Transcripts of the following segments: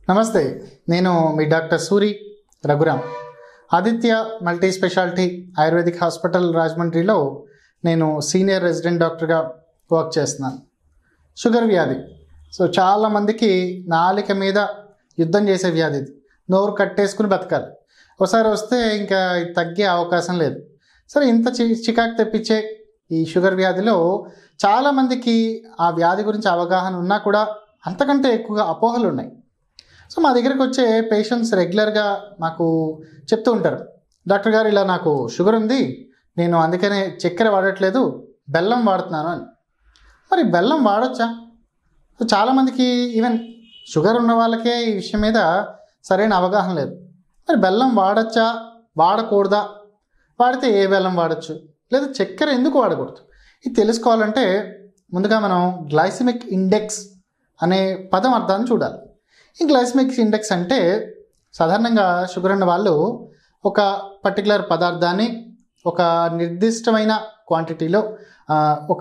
నమస్తే నేను మీ doctor Suri Raghuram Aditya multi speciality Ayurvedic hospital రాజమండ్రిలో నేను సీనియర్ రెసిడెంట్ డాక్టర్గా వర్క్ చేస్తున్నాను షుగర్ వ్యాధి సో చాలామందికి నాలిక మీద యుద్ధం చేసే వ్యాధి ఇది నోరు కట్టేసుకుని బతకాలి ఒకసారి వస్తే ఇంకా ఇది తగ్గే అవకాశం లేదు సరే ఇంత చి చికాకు తెప్పించే ఈ షుగర్ వ్యాధిలో చాలామందికి ఆ వ్యాధి గురించి అవగాహన ఉన్నా కూడా అంతకంటే ఎక్కువగా అపోహలు ఉన్నాయి సో మా దగ్గరికి వచ్చే పేషెంట్స్ రెగ్యులర్గా మాకు చెప్తూ ఉంటారు డాక్టర్ గారు ఇలా నాకు షుగర్ ఉంది నేను అందుకనే చక్కెర వాడట్లేదు బెల్లం వాడుతున్నాను అని మరి బెల్లం వాడొచ్చా సో చాలామందికి ఈవెన్ షుగర్ ఉన్న వాళ్ళకే ఈ విషయం మీద సరైన అవగాహన లేదు మరి బెల్లం వాడచ్చా వాడకూడదా వాడితే ఏ బెల్లం వాడచ్చు లేదా చక్కెర ఎందుకు వాడకూడదు ఇది తెలుసుకోవాలంటే ముందుగా మనం గ్లైసిమిక్ ఇండెక్స్ అనే పదం అర్థాన్ని చూడాలి ఈ గ్లైసిమిక్ ఇండెక్స్ అంటే సాధారణంగా షుగర్ ఉన్న వాళ్ళు ఒక పర్టికులర్ పదార్థాన్ని ఒక నిర్దిష్టమైన క్వాంటిటీలో ఆ, ఒక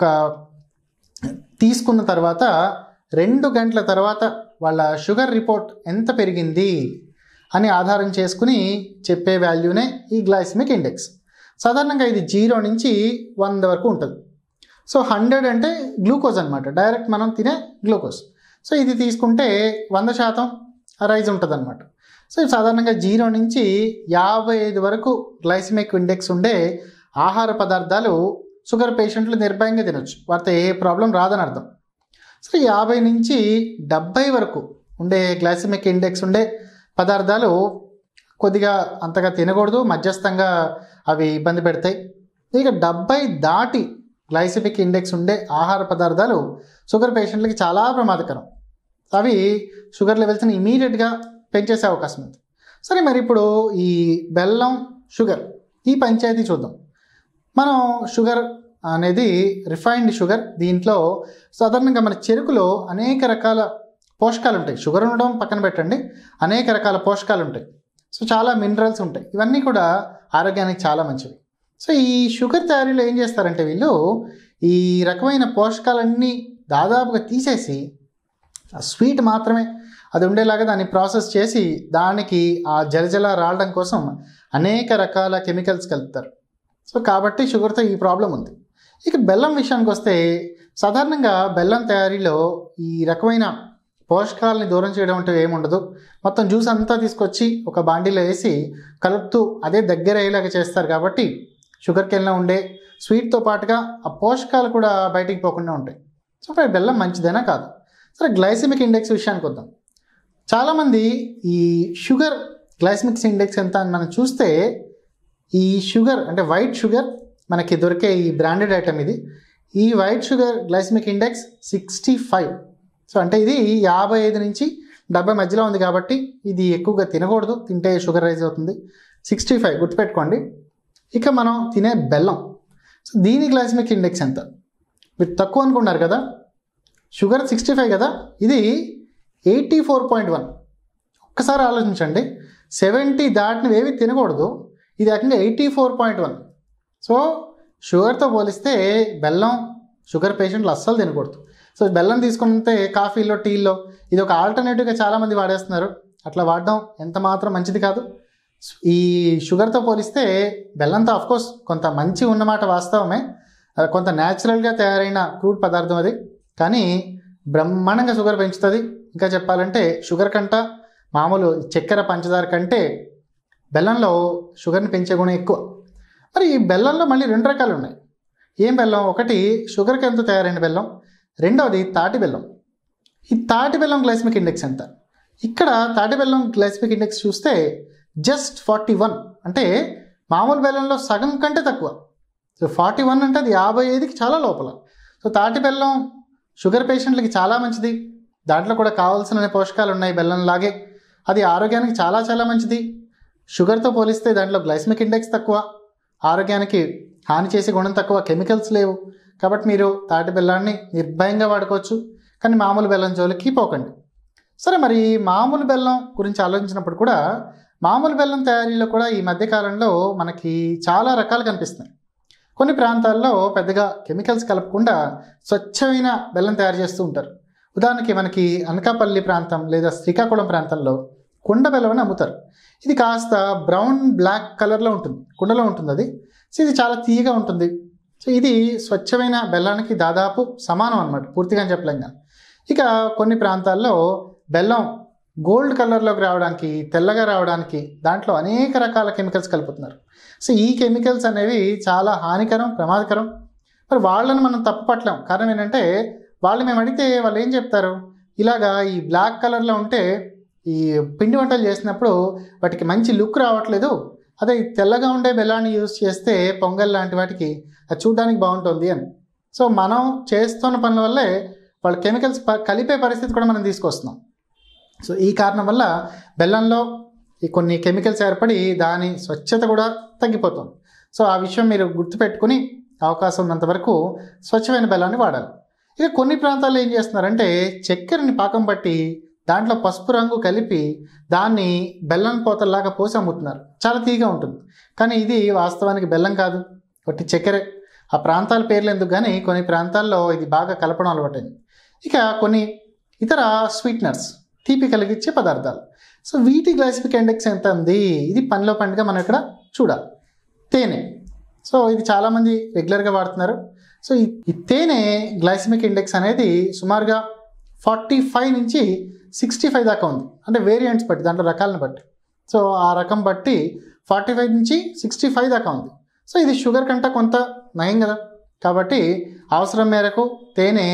తీసుకున్న తర్వాత రెండు గంటల తర్వాత వాళ్ళ షుగర్ రిపోర్ట్ ఎంత పెరిగింది అని ఆధారం చేసుకుని చెప్పే వాల్యూనే ఈ గ్లైసిమిక్ ఇండెక్స్ సాధారణంగా ఇది జీరో నుంచి వంద వరకు ఉంటుంది సో హండ్రెడ్ అంటే గ్లూకోజ్ అనమాట డైరెక్ట్ మనం తినే గ్లూకోజ్ సో ఇది తీసుకుంటే వంద శాతం రైజ్ ఉంటుంది అనమాట సో ఇది సాధారణంగా జీరో నుంచి యాభై ఐదు వరకు గ్లైసిమిక్ ఇండెక్స్ ఉండే ఆహార పదార్థాలు షుగర్ పేషెంట్లు నిర్భయంగా తినొచ్చు వారితో ఏ ప్రాబ్లం రాదని అర్థం సో యాభై నుంచి డెబ్బై వరకు ఉండే గ్లైసిమిక్ ఇండెక్స్ ఉండే పదార్థాలు కొద్దిగా అంతగా తినకూడదు మధ్యస్థంగా అవి ఇబ్బంది పెడతాయి ఇక డెబ్బై దాటి గ్లైసిమిక్ ఇండెక్స్ ఉండే ఆహార పదార్థాలు షుగర్ పేషెంట్లకి చాలా ప్రమాదకరం అవి షుగర్ లెవెల్స్ని ఇమీడియట్గా పెంచేసే అవకాశం ఉంది సరే మరి ఇప్పుడు ఈ బెల్లం షుగర్ ఈ పంచాయతీ చూద్దాం మనం షుగర్ అనేది రిఫైన్డ్ షుగర్ దీంట్లో సాధారణంగా మన చెరుకులో అనేక రకాల పోషకాలు ఉంటాయి షుగర్ ఉండడం పక్కన పెట్టండి అనేక రకాల పోషకాలు ఉంటాయి సో చాలా మినరల్స్ ఉంటాయి ఇవన్నీ కూడా ఆరోగ్యానికి చాలా మంచివి సో ఈ షుగర్ తయారీలో ఏం చేస్తారంటే వీళ్ళు ఈ రకమైన పోషకాలన్నీ దాదాపుగా తీసేసి ఆ స్వీట్ మాత్రమే అది ఉండేలాగా దాన్ని ప్రాసెస్ చేసి దానికి ఆ జలజల రావడం కోసం అనేక రకాల కెమికల్స్ కలుపుతారు సో కాబట్టి షుగర్తో ఈ ప్రాబ్లం ఉంది ఇక బెల్లం విషయానికి వస్తే సాధారణంగా బెల్లం తయారీలో ఈ రకమైన పోషకాలని దూరం చేయడం అంటే ఏముండదు మొత్తం జ్యూస్ అంతా తీసుకొచ్చి ఒక బాండీలో వేసి కలుపుతూ అదే దగ్గర అయ్యేలాగా చేస్తారు కాబట్టి షుగర్ కెన్లో ఉండే స్వీట్తో పాటుగా ఆ పోషకాలు కూడా బయటికి పోకుండా ఉంటాయి సో మరి బెల్లం మంచిదేనా కాదు సరే గ్లైసిమిక్ ఇండెక్స్ విషయానికి వద్దాం చాలామంది ఈ షుగర్ గ్లైసిమిక్స్ ఇండెక్స్ ఎంత అని మనం చూస్తే ఈ షుగర్ అంటే వైట్ షుగర్ మనకి దొరికే ఈ బ్రాండెడ్ ఐటమ్ ఇది ఈ white sugar glycemic index sixty five so అంటే ఇది యాభై ఐదు నుంచి డెబ్బై మధ్యలో ఉంది కాబట్టి ఇది ఎక్కువగా తినకూడదు తింటే షుగర్ రైజ్ అవుతుంది సిక్స్టీ ఫైవ్ గుర్తుపెట్టుకోండి ఇక మనం తినే బెల్లం సో దీని గ్లైసిమిక్ ఇండెక్స్ ఎంత మీరు తక్కువ అనుకున్నారు కదా షుగర్ సిక్స్టీ ఫైవ్ కదా ఇది ఎయిటీ ఫోర్ పాయింట్ వన్ ఒక్కసారి ఆలోచించండి సెవెంటీ దాటినవి ఏవి తినకూడదు ఇది ఏకంగా eighty four point one so షుగర్తో పోలిస్తే బెల్లం షుగర్ పేషెంట్లు అస్సలు తినకూడదు సో బెల్లం తీసుకుంటే కాఫీలో టీల్లో ఇది ఒక ఆల్టర్నేటివ్గా చాలామంది వాడేస్తున్నారు అట్లా వాడడం ఎంత మాత్రం మంచిది కాదు ఈ షుగర్తో పోలిస్తే బెల్లంతో ఆఫ్కోర్స్ కొంత మంచి ఉన్నమాట వాస్తవమే అది కొంత న్యాచురల్గా తయారైన క్రూడ్ పదార్థం అది కానీ బ్రహ్మాండంగా షుగర్ పెంచుతుంది ఇంకా చెప్పాలంటే షుగర్ కంట మామూలు చక్కెర పంచదార కంటే బెల్లంలో షుగర్ని పెంచే గుణం ఎక్కువ మరి ఈ బెల్లంలో మళ్ళీ రెండు రకాలు ఉన్నాయి ఏం బెల్లం ఒకటి షుగర్ కెన్తో తయారైన బెల్లం రెండవది తాటి బెల్లం ఈ తాటి బెల్లం గ్లైసిమిక్ ఇండెక్స్ ఎంత ఇక్కడ తాటి బెల్లం గ్లైసిమిక్ ఇండెక్స్ చూస్తే జస్ట్ ఫార్టీ వన్ అంటే మామూలు బెల్లంలో సగం కంటే తక్కువ సో ఫార్టీ వన్ అంటే అది యాభై ఐదుకి చాలా లోపల సో తాటి బెల్లం షుగర్ పేషెంట్లకి చాలా మంచిది దాంట్లో కూడా కావాల్సిన పోషకాలు ఉన్నాయి బెల్లం లాగే అది ఆరోగ్యానికి చాలా చాలా మంచిది షుగర్తో పోలిస్తే దాంట్లో గ్లైసిమిక్ ఇండెక్స్ తక్కువ ఆరోగ్యానికి హాని చేసే గుణం తక్కువ కెమికల్స్ లేవు కాబట్టి మీరు తాటి బెల్లాన్ని నిర్భయంగా వాడుకోవచ్చు కానీ మామూలు బెల్లం జోలికి పోకండి సరే మరి మామూలు బెల్లం గురించి ఆలోచించినప్పుడు కూడా మామూలు బెల్లం తయారీలో కూడా ఈ మధ్యకాలంలో మనకి చాలా రకాలు కనిపిస్తున్నాయి కొన్ని ప్రాంతాల్లో పెద్దగా కెమికల్స్ కలపకుండా స్వచ్ఛమైన బెల్లం తయారు చేస్తూ ఉంటారు ఉదాహరణకి మనకి అనకాపల్లి ప్రాంతం లేదా శ్రీకాకుళం ప్రాంతంలో కుండ బెల్లం అని అమ్ముతారు ఇది కాస్త బ్రౌన్ బ్లాక్ కలర్లో ఉంటుంది కుండలో ఉంటుంది అది సో ఇది చాలా తీయగా ఉంటుంది సో ఇది స్వచ్ఛమైన బెల్లానికి దాదాపు సమానం అనమాట పూర్తిగా చెప్పలేం కానీ ఇక కొన్ని ప్రాంతాల్లో బెల్లం గోల్డ్ కలర్లోకి రావడానికి తెల్లగా రావడానికి దాంట్లో అనేక రకాల కెమికల్స్ కలుపుతున్నారు సో ఈ కెమికల్స్ అనేవి చాలా హానికరం ప్రమాదకరం మరి వాళ్ళని మనం తప్పు పట్టలేం కారణం ఏంటంటే వాళ్ళు మేము అడిగితే వాళ్ళు ఏం చెప్తారు ఇలాగా ఈ బ్లాక్ కలర్లో ఉంటే ఈ పిండి వంటలు చేసినప్పుడు వాటికి మంచి లుక్ రావట్లేదు అదే ఈ తెల్లగా ఉండే బెల్లాన్ని యూజ్ చేస్తే పొంగల్ లాంటి వాటికి అది చూడడానికి బాగుంటుంది అని సో మనం చేస్తున్న పనుల వల్లే వాళ్ళు కెమికల్స్ ప- కలిపే పరిస్థితి కూడా మనం తీసుకొస్తున్నాం సో ఈ కారణం వల్ల బెల్లంలో ఈ కొన్ని కెమికల్స్ ఏర్పడి దాని స్వచ్ఛత కూడా తగ్గిపోతుంది సో ఆ విషయం మీరు గుర్తుపెట్టుకుని అవకాశం ఉన్నంత వరకు స్వచ్ఛమైన బెల్లాన్ని వాడాలి ఇక కొన్ని ప్రాంతాల్లో ఏం చేస్తున్నారంటే చక్కెరని పాకం పట్టి దాంట్లో పసుపు రంగు కలిపి దాన్ని బెల్లం పోతల్లాగా పోసి అమ్ముతున్నారు చాలా తీగా ఉంటుంది కానీ ఇది వాస్తవానికి బెల్లం కాదు ఒకటి చక్కెరే ఆ ప్రాంతాల పేర్లు ఎందుకు కానీ కొన్ని ప్రాంతాల్లో ఇది బాగా కలపడం అలవాటైంది ఇక కొన్ని ఇతర స్వీట్నర్స్ తీపి కలిగించే పదార్థాలు సో వీటి గ్లైసిమిక్ ఇండెక్స్ ఎంత ఉంది ఇది పనిలో పండుగ మనం ఇక్కడ చూడాలి తేనె సో ఇది చాలామంది రెగ్యులర్గా వాడుతున్నారు సో ఈ ఈ తేనె గ్లైసిమిక్ ఇండెక్స్ అనేది సుమారుగా ఫార్టీ ఫైవ్ నుంచి సిక్స్టీ ఫైవ్ దాకా ఉంది అంటే వేరియంట్స్ బట్టి దాంట్లో రకాలను బట్టి సో ఆ రకం బట్టి ఫార్టీ ఫైవ్ నుంచి సిక్స్టీ ఫైవ్ దాకా ఉంది సో ఇది షుగర్ కంటే కొంత నయం కదా కాబట్టి అవసరం మేరకు తేనె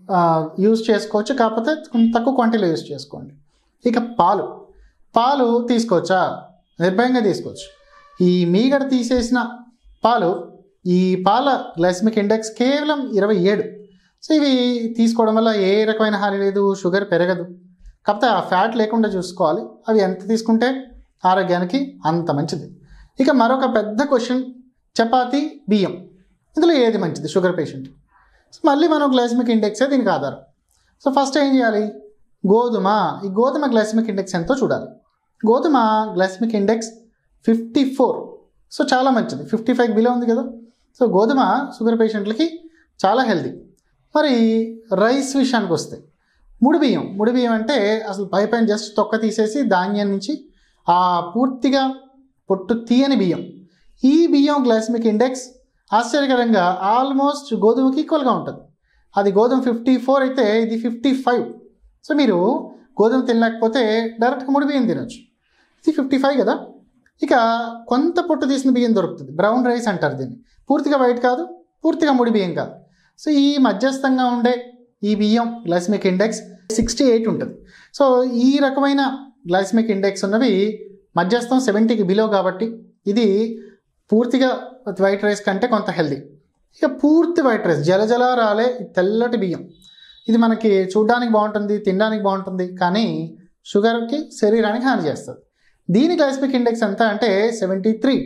యూజ్ చేసుకోవచ్చు కాకపోతే కొంచెం తక్కువ క్వాంటిటీలో యూజ్ చేసుకోండి ఇక పాలు పాలు తీసుకోవచ్చా నిర్భయంగా తీసుకోవచ్చు ఈ మీగడ తీసేసిన పాలు ఈ పాల గ్లైసమిక్ ఇండెక్స్ కేవలం ఇరవై ఏడు సో ఇవి తీసుకోవడం వల్ల ఏ రకమైన హాని లేదు షుగర్ పెరగదు కాకపోతే ఆ ఫ్యాట్ లేకుండా చూసుకోవాలి అవి ఎంత తీసుకుంటే ఆరోగ్యానికి అంత మంచిది ఇక మరొక పెద్ద క్వశ్చన్ చపాతీ బియ్యం ఇందులో ఏది మంచిది షుగర్ పేషెంట్ సో మళ్ళీ మనం గ్లైసమిక్ ఇండెక్సే దీనికి ఆధారం సో ఫస్ట్ ఏం చేయాలి గోధుమ ఈ గోధుమ గ్లైసమిక్ ఇండెక్స్ ఎంతో చూడాలి గోధుమ glycemic index fifty four so చాలా మంచిది ఫిఫ్టీ ఫైవ్ బిలో ఉంది కదా సో గోధుమ షుగర్ పేషెంట్లకి చాలా హెల్దీ మరి రైస్ విషయానికి వస్తే ముడి బియ్యం ముడి బియ్యం అంటే అసలు పై పైన జస్ట్ తొక్క తీసేసి ధాన్యం నుంచి ఆ పూర్తిగా పొట్టు తీయని బియ్యం ఈ బియ్యం గ్లైసమిక్ ఇండెక్స్ ఆశ్చర్యకరంగా ఆల్మోస్ట్ గోధుమకి ఈక్వల్గా ఉంటుంది అది గోధుమ ఫిఫ్టీ ఫోర్ అయితే ఇది ఫిఫ్టీ ఫైవ్ సో మీరు గోధుమ తినలేకపోతే డైరెక్ట్గా ముడి బియ్యం తినొచ్చు ఇది ఫిఫ్టీ ఫైవ్ కదా ఇక కొంత పొట్టు తీసిన బియ్యం దొరుకుతుంది బ్రౌన్ రైస్ అంటారు దీన్ని పూర్తిగా వైట్ కాదు పూర్తిగా ముడి బియ్యం కాదు సో ఈ మధ్యస్థంగా ఉండే ఈ బియ్యం గ్లైసమిక్ ఇండెక్స్ సిక్స్టీ ఎయిట్ ఉంటుంది సో ఈ రకమైన గ్లైసమిక్ ఇండెక్స్ ఉన్నవి మధ్యస్థం సెవెంటీకి బిలో కాబట్టి ఇది పూర్తిగా వైట్ రైస్ కంటే కొంత హెల్దీ ఇక పూర్తి వైట్ రైస్ జలజల రాలే ఈ తెల్లటి బియ్యం ఇది మనకి చూడడానికి బాగుంటుంది తినడానికి బాగుంటుంది కానీ షుగర్కి శరీరానికి హాని చేస్తుంది దీని గ్లైసమిక్ ఇండెక్స్ ఎంత అంటే సెవెంటీ త్రీ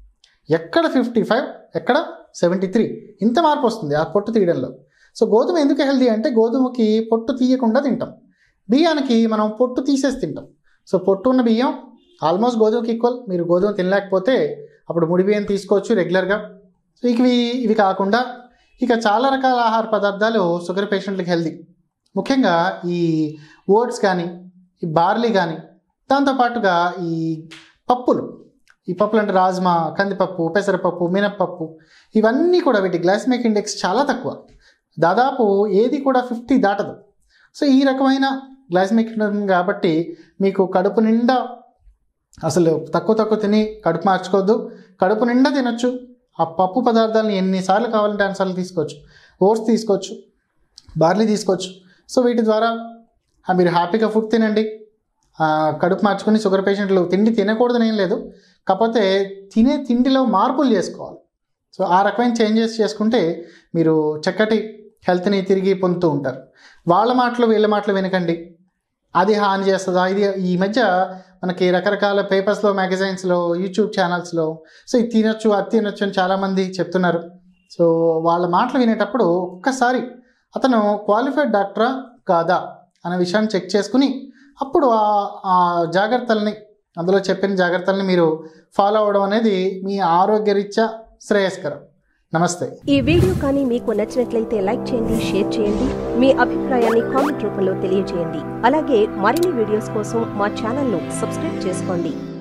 ఎక్కడ ఫిఫ్టీ ఫైవ్ ఎక్కడ సెవెంటీ త్రీ ఇంత మార్పు వస్తుంది ఆ పొట్టు తీయడంలో సో గోధుమ ఎందుకు హెల్దీ అంటే గోధుమకి పొట్టు తీయకుండా తింటాం బియ్యానికి మనం పొట్టు తీసేసి తింటాం సో పొట్టు ఉన్న బియ్యం ఆల్మోస్ట్ గోధుమకి ఈక్వల్ మీరు గోధుమ తినలేకపోతే అప్పుడు ముడి బియ్యం తీసుకోవచ్చు రెగ్యులర్గా సో ఇవి ఇవి కాకుండా ఇక చాలా రకాల ఆహార పదార్థాలు షుగర్ పేషెంట్లకు హెల్దీ ముఖ్యంగా ఈ ఓట్స్ కానీ ఈ బార్లీ కానీ దాంతోపాటుగా ఈ పప్పులు ఈ పప్పులు అంటే రాజ్మా కందిపప్పు పెసరపప్పు మినప్పప్పు ఇవన్నీ కూడా వీటి గ్లైసమిక్ ఇండెక్స్ చాలా తక్కువ దాదాపు ఏది కూడా ఫిఫ్టీ దాటదు సో ఈ రకమైన గ్లైసమిక్ ఇండెక్స్ కాబట్టి మీకు కడుపు నిండా అసలు తక్కువ తక్కువ తిని కడుపు మార్చుకోవద్దు కడుపు నిండా తినొచ్చు ఆ పప్పు పదార్థాలను ఎన్నిసార్లు కావాలంటే అన్నిసార్లు తీసుకోవచ్చు ఓట్స్ తీసుకోవచ్చు బార్లీ తీసుకోవచ్చు సో వీటి ద్వారా ఆ, మీరు హ్యాపీగా ఫుడ్ తినండి ఆ, కడుపు మార్చుకొని షుగర్ పేషెంట్లు తిండి తినకూడదని ఏం లేదు కాకపోతే తినే తిండిలో మార్పులు చేసుకోవాలి సో ఆ రకమైన చేంజెస్ చేసుకుంటే మీరు చక్కటి హెల్త్ని తిరిగి పొందుతూ ఉంటారు వాళ్ళ మాటలు వీళ్ళ మాటలు వినకండి అది హాని చేస్తుందా ఇది ఈ మధ్య మనకి రకరకాల పేపర్స్లో మ్యాగజైన్స్లో యూట్యూబ్ ఛానల్స్లో సో ఇది తినొచ్చు అది తినొచ్చు అని చాలామంది చెప్తున్నారు సో వాళ్ళ మాటలు వినేటప్పుడు ఒక్కసారి అతను క్వాలిఫైడ్ డాక్టరా కాదా అనే విషయాన్ని చెక్ చేసుకుని అప్పుడు ఆ- ఆ జాగ్రత్తల్ని అందులో చెప్పిన జాగ్రత్తల్ని మీరు ఫాలో అవ్వడం అనేది మీ ఆరోగ్యరీత్యా శ్రేయస్కరం నమస్తే ఈ వీడియో కానీ మీకు నచ్చినట్లయితే లైక్ చేయండి షేర్ చేయండి మీ అభిప్రాయాన్ని కామెంట్ రూపంలో తెలియజేయండి అలాగే మరిన్ని వీడియోస్ కోసం మా ఛానల్ను సబ్స్క్రైబ్ చేసుకోండి